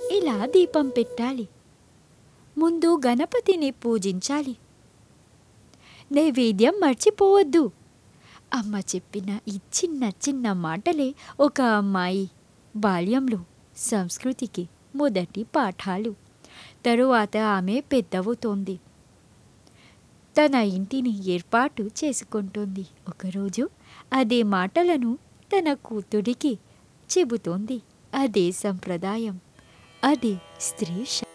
ఇలా దీపం పెట్టాలి ముందు గణపతిని పూజించాలి నైవేద్యం మర్చిపోవద్దు అమ్మ చెప్పిన ఈ చిన్న చిన్న మాటలే ఒక అమ్మాయి బాల్యంలో సంస్కృతికి మొదటి పాఠాలు తరువాత ఆమె పెద్దవుతోంది తన ఇంటిని ఏర్పాటు చేసుకుంటుంది ఒకరోజు అదే మాటలను తన కూతురికి చెబుతోంది అదే సంప్రదాయం అదే స్త్రీ శ-